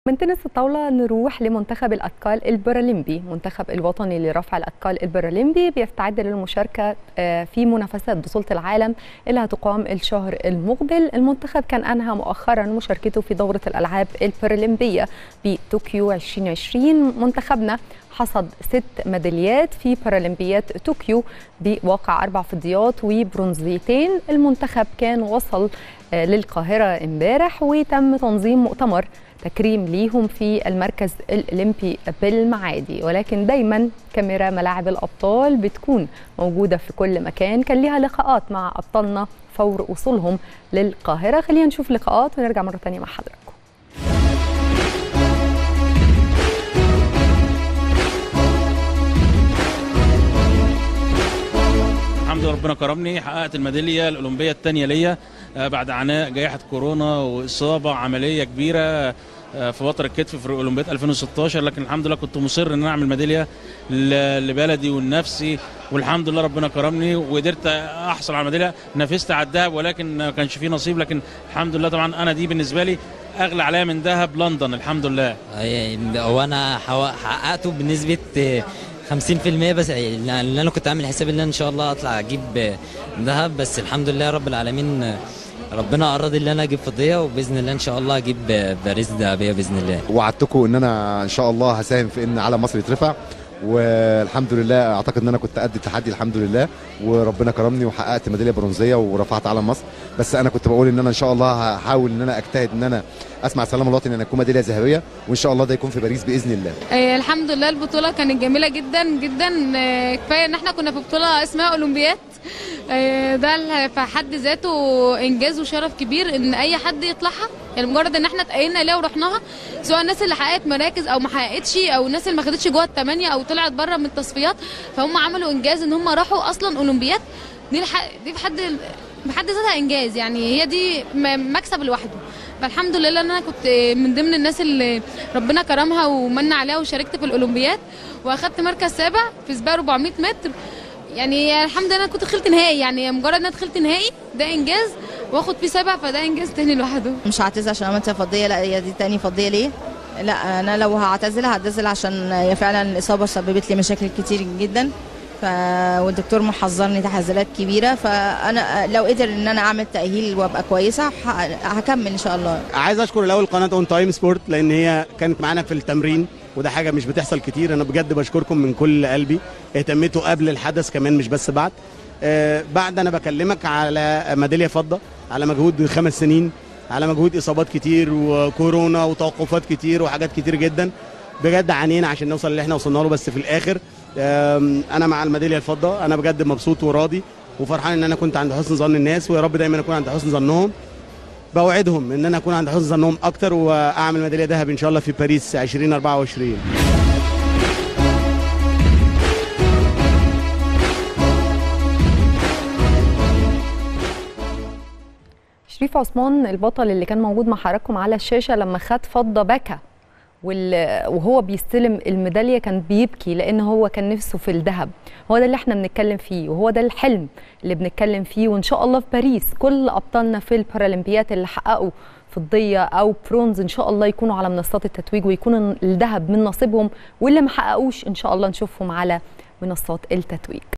من تنس الطاولة نروح لمنتخب الأثقال البارالمبي منتخب الوطني لرفع الأثقال البارالمبي بيستعد للمشاركة في منافسات بطولة العالم اللي هتقام الشهر المقبل المنتخب كان أنهى مؤخرا مشاركته في دورة الألعاب البارالمبية بطوكيو 2020 منتخبنا حصد ست ميداليات في بارالمبيات طوكيو بواقع أربع فضيات وبرونزيتين المنتخب كان وصل للقاهرة امبارح وتم تنظيم مؤتمر تكريم ليهم في المركز الأولمبي بالمعادي ولكن دايما كاميرا ملاعب الأبطال بتكون موجودة في كل مكان كان ليها لقاءات مع أبطالنا فور وصولهم للقاهرة خلينا نشوف لقاءات ونرجع مرة تانية مع حضراتكم الحمد لله ربنا كرمني حققت الميداليه الاولمبيه الثانيه ليا بعد عناء جائحه كورونا واصابه عمليه كبيره في وتر الكتف في اولمبياد 2016 لكن الحمد لله كنت مصر ان انا اعمل ميداليه لبلدي ولنفسي والحمد لله ربنا كرمني وقدرت احصل على ميداليه نافست على الذهب ولكن ما كانش فيه نصيب لكن الحمد لله طبعا انا دي بالنسبه لي اغلى عليا من ذهب لندن الحمد لله هو انا حققته بنسبه 50% بس اللي انا كنت عامل حساب ان انا ان شاء الله اطلع اجيب ذهب بس الحمد لله رب العالمين ربنا اراد ان انا اجيب فضيه وباذن الله ان شاء الله اجيب باريس ذهبيه باذن الله وعدتكم ان انا ان شاء الله هساهم في ان علم مصر يترفع والحمد لله اعتقد ان انا كنت قد التحدي الحمد لله وربنا كرمني وحققت ميداليه برونزيه ورفعت علم مصر بس انا كنت بقول ان انا ان شاء الله هحاول ان انا اجتهد ان انا اسمع السلام الوطني ان اكون ميداليه ذهبيه وان شاء الله ده يكون في باريس باذن الله آه الحمد لله البطوله كانت جميله جدا جدا آه كفايه ان احنا كنا في بطوله اسمها اولمبياد آه ده في حد ذاته انجاز وشرف كبير ان اي حد يطلعها يعني مجرد ان احنا اتأيدنا ليها ورحناها سواء الناس اللي حققت مراكز او ما حققتش او الناس اللي ما خدتش جوه الثمانيه او طلعت بره من التصفيات فهم عملوا انجاز ان هم راحوا اصلا اولمبياد دي الح... دي بحد بحد ذاتها انجاز يعني هي دي مكسب لوحده فالحمد لله ان انا كنت من ضمن الناس اللي ربنا كرمها ومن عليها وشاركت في الاولمبياد واخدت مركز سابع في سباق 400 متر يعني الحمد لله انا كنت دخلت نهائي يعني مجرد ان انا دخلت نهائي ده انجاز واخد فيه سابع فده انجاز تاني لوحده مش هعتذر عشان عملت فضيه لا هي دي تاني فضيه ليه لا انا لو هعتزل هعتزل عشان هي فعلا الاصابه سببت لي مشاكل كتير جدا ف والدكتور محذرني تحذيرات كبيره فانا لو قدر ان انا اعمل تاهيل وابقى كويسه هكمل ان شاء الله عايز اشكر الاول قناه اون تايم سبورت لان هي كانت معانا في التمرين وده حاجه مش بتحصل كتير انا بجد بشكركم من كل قلبي اهتميتوا قبل الحدث كمان مش بس بعد آه بعد انا بكلمك على ميداليه فضه على مجهود خمس سنين على مجهود اصابات كتير وكورونا وتوقفات كتير وحاجات كتير جدا بجد عانينا عشان نوصل اللي احنا وصلنا له بس في الاخر انا مع الميداليه الفضه انا بجد مبسوط وراضي وفرحان ان انا كنت عند حسن ظن الناس ويا رب دايما اكون عند حسن ظنهم بوعدهم ان انا اكون عند حسن ظنهم اكتر واعمل ميداليه ذهب ان شاء الله في باريس 2024 شريف عثمان البطل اللي كان موجود مع حضراتكم على الشاشه لما خد فضه بكى وهو بيستلم الميداليه كان بيبكي لان هو كان نفسه في الذهب هو ده اللي احنا بنتكلم فيه وهو ده الحلم اللي بنتكلم فيه وان شاء الله في باريس كل ابطالنا في البارالمبيات اللي حققوا فضيه او برونز ان شاء الله يكونوا على منصات التتويج ويكون الذهب من نصيبهم واللي ما حققوش ان شاء الله نشوفهم على منصات التتويج